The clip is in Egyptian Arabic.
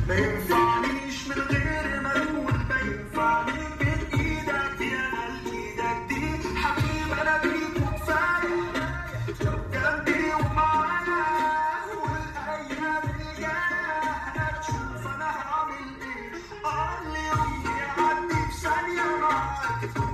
ما ينفعنيش من غير ما تقول ما ينفعني من ايدك دي انا لايدك دي حبيب انا بيك وكفايه لو جنبي ومعايا والايام الجايه هتشوف انا هعمل ايه اه اليوم يعدي في ثانيه معاك